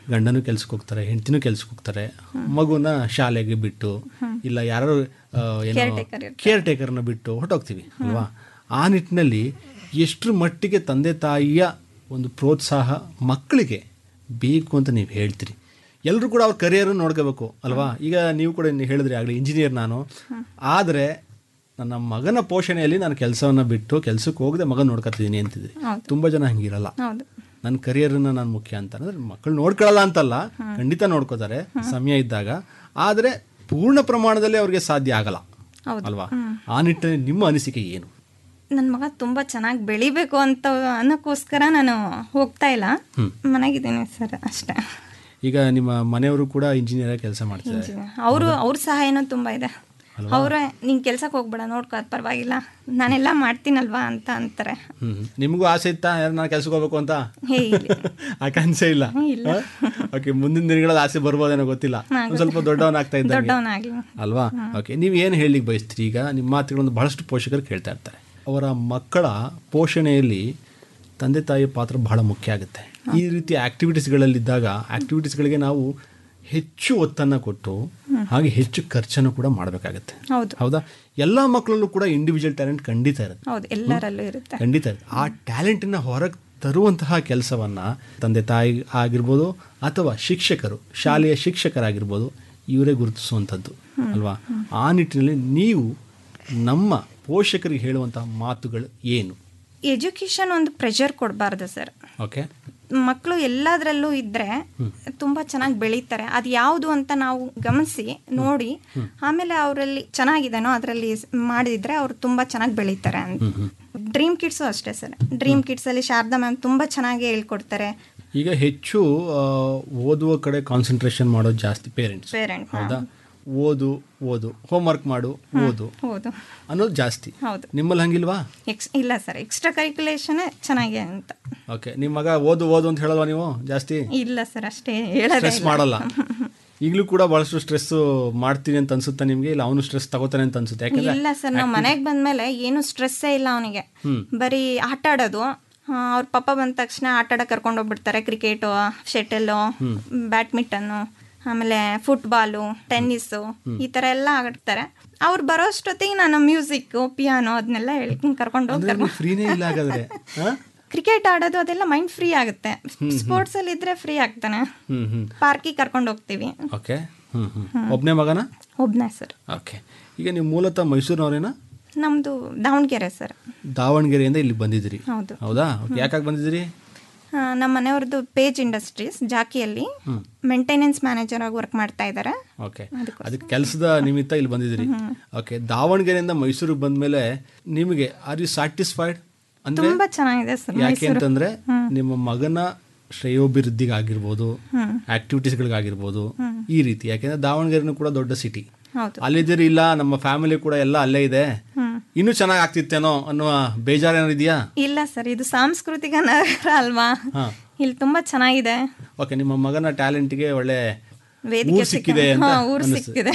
ಗಂಡನೂ ಕೆಲ್ಸಕ್ಕೆ ಹೋಗ್ತಾರೆ ಹೆಂಡತಿನೂ ಕೆಲ್ಸಕ್ಕೆ ಹೋಗ್ತಾರೆ ಮಗುನ ಶಾಲೆಗೆ ಬಿಟ್ಟು ಇಲ್ಲ ಯಾರು ಏನೋ Caretaker ಇರ್ತಾರೆ. ಕೇರ್ ಟೇಕರ್ನ ಬಿಟ್ಟು ಹೊರಟೋಗ್ತೀವಿ ಅಲ್ವಾ ಆ ನಿಟ್ಟಿನಲ್ಲಿ ಎಷ್ಟರ ಮಟ್ಟಿಗೆ ತಂದೆ ತಾಯಿಯ ಒಂದು ಪ್ರೋತ್ಸಾಹ ಮಕ್ಕಳಿಗೆ ಬೇಕು ಅಂತ ನೀವು ಹೇಳ್ತೀರಿ ಎಲ್ಲರೂ ಕೂಡ ಅವ್ರ ಕರಿಯರ್ ನೋಡ್ಕೋಬೇಕು ಅಲ್ವಾ ಈಗ ನೀವು ಕೂಡ ಇನ್ನು ಹೇಳಿದ್ರಿ ಆಗಲಿ ಇಂಜಿನಿಯರ್ ನಾನು ಆದರೆ ನನ್ನ ಮಗನ ಪೋಷಣೆಯಲ್ಲಿ ನಾನು ಕೆಲಸವನ್ನು ಬಿಟ್ಟು ಕೆಲಸಕ್ಕೆ ಹೋಗದೆ ಮಗನ ನೋಡ್ಕೊತಿದ್ದೀನಿ ಅಂತಿದ್ರಿ ಹೌದು. ತುಂಬ ಜನ ಹಂಗಿರಲ್ಲ ಹೌದು ನನ್ನ ಕರಿಯರನ್ನ ನಾನು ಮುಖ್ಯ ಅಂತ ಅಂದ್ರೆ ಮಕ್ಕಳು ನೋಡ್ಕೊಳ್ಳಲ್ಲ ಅಂತಲ್ಲ ಖಂಡಿತ ನೋಡ್ಕೋತಾರೆ ಸಮಯ ಇದ್ದಾಗ ಆದರೆ ಪೂರ್ಣ ಪ್ರಮಾಣದಲ್ಲಿ ಅವ್ರಿಗೆ ಸಾಧ್ಯ ಆಗಲ್ಲ ಹೌದು. ಅಲ್ವಾ ಆ ನಿಟ್ಟಿನಲ್ಲಿ ನಿಮ್ಮ ಅನಿಸಿಕೆ ಏನು ನನ್ನ ಮಗ ತುಂಬ ಚೆನ್ನಾಗಿ ಬೆಳಿಬೇಕು ಅಂತ ಅನ್ನೋಕ್ಕೋಸ್ಕರ ನಾನು ಹೋಗ್ತಾ ಇಲ್ಲ ಮನೆಗಿದ್ದೀನಿ ಸರ್ ಅಷ್ಟೇ ಈಗ ನಿಮ್ಮ ಮನೆಯವರು ಕೂಡ ಇಂಜಿನಿಯರ್ ಕೆಲಸ ಮಾಡ್ತಿದ್ದಾರೆ ಅವರು ಅವ್ರ ಸಹಾಯನೂ ತುಂಬ ಇದೆ ಅವರೇ ನೀನು ಕೆಲ್ಸಕ್ಕೆ ಹೋಗ್ಬೇಡ ನೋಡ್ಕೋ ಅದ್ ಪರವಾಗಿಲ್ಲ ನಾನೆಲ್ಲ ಮಾಡ್ತೀನಲ್ವಾ ಅಂತ ಅಂತಾರೆ ಹ್ಮ್ ನಿಮಗೂ ಆಸೆ ಇತ್ತಾ ಯಾರು ನಾನು ಕೆಲ್ಸಕ್ಕೆ ಹೋಗ್ಬೇಕು ಅಂತ ಹೇ ಇಲ್ಲ ಆಕಾಂಕ್ಷೆ ಇಲ್ಲ ಇಲ್ಲ. ಓಕೆ ಮುಂದಿನ ದಿನಗಳಲ್ಲಿ ಆಸೆ ಬರ್ಬೋದೇನೋ ಗೊತ್ತಿಲ್ಲ ಒಂದು ಸ್ವಲ್ಪ ದೊಡ್ಡವನಾಗ್ತಾ ಇದ್ದಂಗೆ ದೊಡ್ಡವನಾಗಿ ಅಲ್ವಾ ಓಕೆ ನೀವು ಏನು ಹೇಳಲಿಕ್ಕೆ ಬಯಸ್ತೀರಿ ಈಗ ನಿಮ್ಮ ಮಾತುಗಳನ್ನು ಬಹಳಷ್ಟು ಪೋಷಕರು ಕೇಳ್ತಾ ಇರ್ತಾರೆ ಅವರ ಮಕ್ಕಳ ಪೋಷಣೆಯಲ್ಲಿ ತಂದೆ ತಾಯಿಯ ಪಾತ್ರ ಬಹಳ ಮುಖ್ಯ ಆಗುತ್ತೆ ಈ ರೀತಿಯ ಆಕ್ಟಿವಿಟೀಸ್ಗಳಲ್ಲಿದ್ದಾಗ ಆಕ್ಟಿವಿಟೀಸ್ಗಳಿಗೆ ನಾವು ಹೆಚ್ಚು ಒತ್ತನ್ನು ಕೊಟ್ಟು ಹಾಗೆ ಹೆಚ್ಚು ಖರ್ಚನ್ನು ಕೂಡ ಮಾಡಬೇಕಾಗತ್ತೆ ಹೌದು ಹೌದಾ ಎಲ್ಲ ಮಕ್ಕಳಲ್ಲೂ ಕೂಡ ಇಂಡಿವಿಜುವಲ್ ಟ್ಯಾಲೆಂಟ್ ಖಂಡಿತ ಇರುತ್ತೆ ಹೌದು ಎಲ್ಲರಲ್ಲೂ ಇರುತ್ತೆ ಖಂಡಿತ ಇರುತ್ತೆ. ಆ ಟ್ಯಾಲೆಂಟನ್ನು ಹೊರಗೆ ತರುವಂತಹ ಕೆಲಸವನ್ನು ತಂದೆ ತಾಯಿ ಆಗಿರ್ಬೋದು ಅಥವಾ ಶಿಕ್ಷಕರು ಶಾಲೆಯ ಶಿಕ್ಷಕರಾಗಿರ್ಬೋದು ಇವರೇ ಗುರುತಿಸುವಂಥದ್ದು ಅಲ್ವಾ ಆ ನಿಟ್ಟಿನಲ್ಲಿ ನೀವು ನಮ್ಮ ಪೋಷಕರಿಗೆ ಹೇಳುವಂತಹ ಮಾತುಗಳು ಏನು ಎಜುಕೇಶನ್ ಒಂದು ಪ್ರೆಷರ್ ಕೊಡಬಾರ್ದು ಸರ್ ಓಕೆ ಮಕ್ಕಳು ಎಲ್ಲದರಲ್ಲೂ ಇದ್ರೆ ತುಂಬಾ ಚೆನ್ನಾಗಿ ಬೆಳೀತಾರೆ ಅದು ಯಾವುದು ಅಂತ ನಾವು ಗಮನಿಸಿ ನೋಡಿ ಆಮೇಲೆ ಅವರಲ್ಲಿ ಚೆನ್ನಾಗಿದೆನೋ ಅದರಲ್ಲಿ ಮಾಡಿದ್ರೆ ಅವ್ರು ತುಂಬಾ ಚೆನ್ನಾಗಿ ಬೆಳೀತಾರೆ ಅಂತ ಡ್ರೀಮ್ ಕಿಡ್ಸು ಅಷ್ಟೇ ಸರ್ ಡ್ರೀಮ್ ಕಿಡ್ಸ್ ಅಲ್ಲಿ ಶಾರದಾ ಮ್ಯಾಮ್ ತುಂಬಾ ಚೆನ್ನಾಗಿ ಹೇಳ್ಕೊಡ್ತಾರೆ ಈಗ ಹೆಚ್ಚು ಆ, ಓದುವ ಕಡೆ ಕಾನ್ಸಂಟ್ರೇಷನ್ ಮಾಡೋದು ಜಾಸ್ತಿ ಪೇರೆಂಟ್ಸ್ ಪೇರೆಂಟ್ ಹೌದಾ ಓದು ಓದು ಹೋಮ್ವರ್ಕ್ ಮಾಡು ಓದು ಹೌದು ಅನ್ನೋದು ಜಾಸ್ತಿ ಹೌದು ನಿಮ್ಮಲ್ಲಿ ಹಂಗಿಲ್ವಾ ಎಕ್ಸ್ ಇಲ್ಲ ಸರ್ ಎಕ್ಸ್ಟ್ರಾ ಕರಿಕ್ಯುಲೇಷನ್ ಚೆನ್ನಾಗಿ ಅಂತ ಓಕೆ ನಿಮ್ಮ ಮಗ ಓದು ಓದು ಅಂತ ಹೇಳಲ್ವಾ ನೀವು ಜಾಸ್ತಿ ಇಲ್ಲ ಸರ್ ಅಷ್ಟೇ ಹೇಳೋದೇ ಸ್ಟ್ರೆಸ್ ಇಲ್ಲ ಮಾಡಲ್ಲ ಈಗಲೂ ಕೂಡ ಬಹಳಷ್ಟು ಸ್ಟ್ರೆಸ್ ಮಾಡ್ತೀನಿ ಅಂತ ಅನ್ಸುತ್ತಾ ನಿಮ್ಗೆ ಇಲ್ಲ ಅವನು ಸ್ಟ್ರೆಸ್ ತಗೋತಾನೆ ಅಂತ ಅನ್ಸುತ್ತೆ ಯಾಕಂದ್ರೆ ಇಲ್ಲ ಸರ್ ನಾವು ಮನೆಗೆ ಬಂದ್ಮೇಲೆ ಏನು ಸ್ಟ್ರೆಸ್ಸೇ ಇಲ್ಲ ಅವನಿಗೆ ಬರೀ ಆಟ ಆಡೋದು ಅವ್ರ ಪಪ್ಪ ಬಂದ ತಕ್ಷಣ ಆಟ ಆಡೋಕೆ ಕರ್ಕೊಂಡು ಹೋಗ್ಬಿಡ್ತಾರೆ ಕ್ರಿಕೆಟು ಶಟಲ್ಲು ಬ್ಯಾಡ್ಮಿಂಟನ್ನು ಆಮೇಲೆ ಫುಟ್ಬಾಲು ಟೆನ್ನಿಸ್ಸು ಈ ಥರ ಎಲ್ಲ ಆಡ್ತಾರೆ ಅವ್ರು ಬರೋ ಅಷ್ಟೊತ್ತಿಗೆ ನಾನು ಮ್ಯೂಸಿಕ್ ಪಿಯಾನೋ ಅದನ್ನೆಲ್ಲ ಹೇಳ್ಕೊಂಡು ಕರ್ಕೊಂಡು ಅಂದ್ರೆ ಹೋಗ್ತಾರೆ ನಿಮ್ಗೆ ಫ್ರೀನೇ ಇಲ್ಲ ಹಾಗಾದ್ರೆ ಹಾ? ಕ್ರಿಕೆಟ್ ಆಡೋದು ಅದೆಲ್ಲ ಮೈಂಡ್ ಫ್ರೀ ಆಗುತ್ತೆ ಸ್ಪೋರ್ಟ್ಸ್ ಅಲ್ಲಿ ಇದ್ರೆ ಫ್ರೀ ಆಗ್ತಾನೆ ಹ್ಮ್ ಹ್ಮ್ ಪಾರ್ಕಿಗೆ ಕರ್ಕೊಂಡು ಹೋಗ್ತೀವಿ ಓಕೆ ಹ್ಮ್ ಹ್ಮ್ ಒಬ್ನೇ ಮಗನ ಒಬ್ನೇ ಸರ್ ಓಕೆ ಈಗ ನೀವು ಮೂಲತಃ ಮೈಸೂರಿನವರೇನಾ ನಮ್ಮದು ದಾವಣಗೆರೆ ಸರ್ ದಾವಣಗೆರೆಯಿಂದ ಇಲ್ಲಿ ಬಂದಿದ್ದೀರಿ ಹೌದು ಹೌದಾ ಯಾಕಾಗಿ ಬಂದಿದ್ದೀರಿ ಆ, ನಮ್ಮ ಮನೆಯವ್ರದ್ದು ಪೇಜ್ ಇಂಡಸ್ಟ್ರೀಸ್ ಜಾಕಿಯಲ್ಲಿ ಮೇಂಟೆನೆನ್ಸ್ ಮ್ಯಾನೇಜರ್ ಆಗಿ ವರ್ಕ್ ಮಾಡ್ತಾ ಇದ್ದಾರೆ ಓಕೆ ಅದಕ್ಕೆ ಕೆಲಸದ ನಿಮಿತ್ತ ಇಲ್ಲಿ ಬಂದಿದ್ದೀರಿ ಓಕೆ ದಾವಣಗೆರೆಯಿಂದ ಮೈಸೂರಿಗೆ ಬಂದ್ಮೇಲೆ ನಿಮಗೆ ಆರ್ ಯು ಸ್ಯಾಟಿಸ್ಫೈಡ್ ಅಂದ್ರೆ ತುಂಬಾ ಚೆನ್ನಾಗಿದೆ ಸರ್ ಯಾಕೆ ಅಂತಂದ್ರೆ ನಿಮ್ಮ ಮಗನ ಶ್ರೇಯೋಭಿವೃದ್ಧಿಗಾಗಿರ್ಬೋದು ಆಕ್ಟಿವಿಟೀಸ್ಗಳಿಗಾಗಿರ್ಬೋದು ಈ ರೀತಿ ಯಾಕೆಂದ್ರೆ ದಾವಣಗೆರೆನೂ ಕೂಡ ದೊಡ್ಡ ಸಿಟಿ ಹೌದು ಅಲ್ಲಿದ್ದೀರಿ ಇಲ್ಲ ನಮ್ಮ ಫ್ಯಾಮಿಲಿ ಕೂಡ ಎಲ್ಲ ಅಲ್ಲೇ ಇದೆ ಇನ್ನೂ ಚೆನ್ನಾಗಿ ಆಗ್ತಿತ್ತೇನೋ ಅನ್ನುವ ಬೇಜಾರು ಏನಾದ್ರು ಇದೆಯಾ ಇಲ್ಲ ಸರ್ ಇದು ಸಾಂಸ್ಕೃತಿಕ ನಗರ ಅಲ್ವಾ ಹಾ. ಇಲ್ಲಿ ತುಂಬಾ ಚೆನ್ನಾಗಿದೆ ಓಕೆ ನಿಮ್ಮ ಮಗನ ಟ್ಯಾಲೆಂಟ್ಗೆ ಒಳ್ಳೆ ವೇದಿಕೆ ಊರು ಸಿಕ್ಕಿದೆ ಅಂತ ಹಾ ಊರು ಅನ್ನಿಸ್ತು. ಸಿಕ್ಕಿದೆ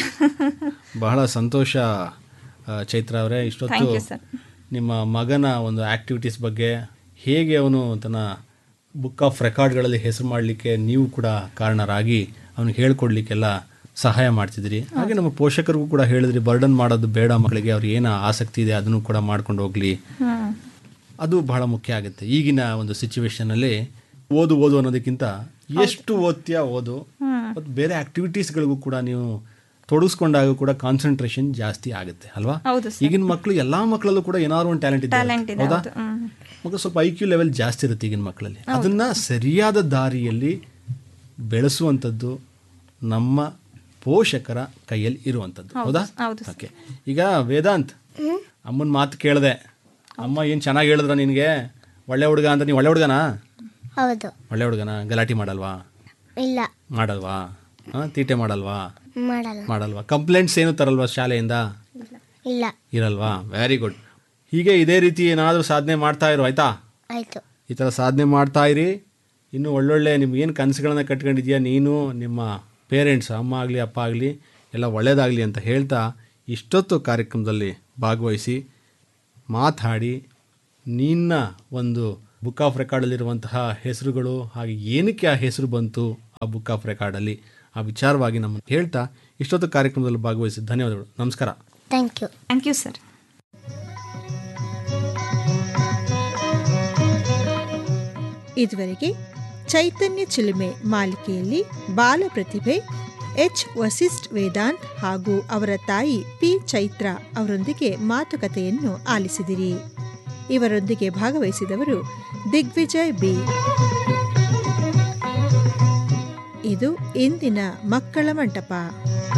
ಬಹಳ ಸಂತೋಷ ಆ, ಚೈತ್ರ ಅವರೇ ಇಷ್ಟೊತ್ತು Thank you, sir. ನಿಮ್ಮ ಮಗನ ಒಂದು ಆಕ್ಟಿವಿಟೀಸ್ ಬಗ್ಗೆ ಹೇಗೆ ಅವನು ತನ್ನ ಬುಕ್ ಆಫ್ ರೆಕಾರ್ಡ್ಗಳಲ್ಲಿ ಹೆಸರು ಮಾಡಲಿಕ್ಕೆ ನೀವು ಕೂಡ ಕಾರಣರಾಗಿ ಅವನಿಗೆ ಹೇಳ್ಕೊಡ್ಲಿಕ್ಕೆಲ್ಲ ಸಹಾಯ ಮಾಡ್ತಿದ್ರಿ ಹಾಗೆ ನಮ್ಮ ಪೋಷಕರಿಗೂ ಕೂಡ ಹೇಳಿದ್ರಿ ಬರ್ಡನ್ ಮಾಡೋದು ಬೇಡ ಮಕ್ಕಳಿಗೆ ಅವ್ರಿಗೆ ಏನು ಆಸಕ್ತಿ ಇದೆ ಅದನ್ನು ಕೂಡ ಮಾಡ್ಕೊಂಡು ಹೋಗ್ಲಿ ಹ್ಮ್ ಅದು ಬಹಳ ಮುಖ್ಯ ಆಗುತ್ತೆ ಈಗಿನ ಒಂದು ಸಿಚುವೇಶನಲ್ಲಿ ಓದು ಓದು ಅನ್ನೋದಕ್ಕಿಂತ ಎಷ್ಟು ಓದ್ತೀಯಾ ಓದು ಮತ್ತು ಬೇರೆ ಆಕ್ಟಿವಿಟೀಸ್ಗಳಿಗೂ ಕೂಡ ನೀವು ತೊಡಗಿಸ್ಕೊಂಡಾಗ ಕೂಡ ಕಾನ್ಸಂಟ್ರೇಷನ್ ಜಾಸ್ತಿ ಆಗುತ್ತೆ ಅಲ್ವಾ ಹೌದು ಈಗಿನ ಮಕ್ಕಳು ಎಲ್ಲಾ ಮಕ್ಕಳಲ್ಲೂ ಕೂಡ ಏನಾದ್ರು ಒಂದು ಟ್ಯಾಲೆಂಟ್ ಇದೆ ಟ್ಯಾಲೆಂಟ್ ಇದೆ ಹೌದಾ ಹೌದು ಹ್ಮ್ ಮಕ್ಕಳು ಸ್ವಲ್ಪ ಐ ಕ್ಯೂ ಲೆವೆಲ್ ಜಾಸ್ತಿ ಇರುತ್ತೆ ಈಗಿನ ಮಕ್ಕಳಲ್ಲಿ ಅದನ್ನ ಸರಿಯಾದ ದಾರಿಯಲ್ಲಿ ಬೆಳೆಸುವಂಥದ್ದು ನಮ್ಮ ಪೋಷಕರ ಕೈಯಲ್ಲಿ ಇರುವಂಥದ್ದು ಹೌದಾ ಹೌದು ಓಕೆ ಈಗ ವೇದಾಂತ್ ಅಮ್ಮನ ಮಾತು ಕೇಳಿದೆ ಅಮ್ಮ ಏನು ಚೆನ್ನಾಗಿ ಹೇಳಿದ್ರ ನಿನಗೆ ಒಳ್ಳೆ ಹುಡುಗ ಅಂತ ನೀವು ಒಳ್ಳೆ ಹುಡುಗನಾ ಹೌದು ಒಳ್ಳೆ ಹುಡುಗನ ಗಲಾಟೆ ಮಾಡಲ್ವಾ ಇಲ್ಲ ಮಾಡಲ್ವಾ ಹಾಂ ತೀಟೆ ಮಾಡಲ್ವಾ ಮಾಡಲ್ಲ ಮಾಡಲ್ವಾ ಕಂಪ್ಲೇಂಟ್ಸ್ ಏನು ತರಲ್ವಾ ಶಾಲೆಯಿಂದ ಇಲ್ಲ ಇರಲ್ವಾ ವೆರಿ ಗುಡ್ ಹೀಗೆ ಇದೇ ರೀತಿ ಏನಾದರೂ ಸಾಧನೆ ಮಾಡ್ತಾ ಇರು ಆಯ್ತಾ ಆಯಿತು ಈ ಥರ ಸಾಧನೆ ಮಾಡ್ತಾ ಇರಿ ಇನ್ನು ಒಳ್ಳೊಳ್ಳೆ ನಿಮ್ಗೇನು ಕನಸುಗಳನ್ನ ಕಟ್ಕೊಂಡಿದ್ಯಾ ನೀನು ನಿಮ್ಮ ಪೇರೆಂಟ್ಸ್ ಅಮ್ಮ ಆಗಲಿ ಅಪ್ಪ ಆಗಲಿ ಎಲ್ಲ ಒಳ್ಳೆಯದಾಗಲಿ ಅಂತ ಹೇಳ್ತಾ ಇಷ್ಟೊತ್ತು ಕಾರ್ಯಕ್ರಮದಲ್ಲಿ ಭಾಗವಹಿಸಿ ಮಾತಾಡಿ ನಿನ್ನ ಒಂದು ಬುಕ್ ಆಫ್ ರೆಕಾರ್ಡಲ್ಲಿರುವಂತಹ ಹೆಸರುಗಳು ಹಾಗೆ ಏನಕ್ಕೆ ಆ ಹೆಸರು ಬಂತು ಆ ಬುಕ್ ಆಫ್ ರೆಕಾರ್ಡಲ್ಲಿ ಆ ವಿಚಾರವಾಗಿ ನಮ್ಮನ್ನು ಹೇಳ್ತಾ ಇಷ್ಟೊತ್ತು ಕಾರ್ಯಕ್ರಮದಲ್ಲಿ ಭಾಗವಹಿಸಿ ಧನ್ಯವಾದಗಳು ನಮಸ್ಕಾರ thank you thank you sir ಇದುವರೆಗೆ ಚೈತನ್ಯ ಚಿಲುಮೆ ಮಾಲಿಕೆಯಲ್ಲಿ ಬಾಲ ಪ್ರತಿಭೆ ಎಚ್ ವಸಿಷ್ಠ್ ವೇದಾಂತ್ ಹಾಗೂ ಅವರ ತಾಯಿ ಪಿ ಚೈತ್ರ ಅವರೊಂದಿಗೆ ಮಾತುಕತೆಯನ್ನು ಆಲಿಸಿದಿರಿ ಇವರೊಂದಿಗೆ ಭಾಗವಹಿಸಿದವರು ದಿಗ್ವಿಜಯ್ ಬಿ ಇದು ಇಂದಿನ ಮಕ್ಕಳ ಮಂಟಪ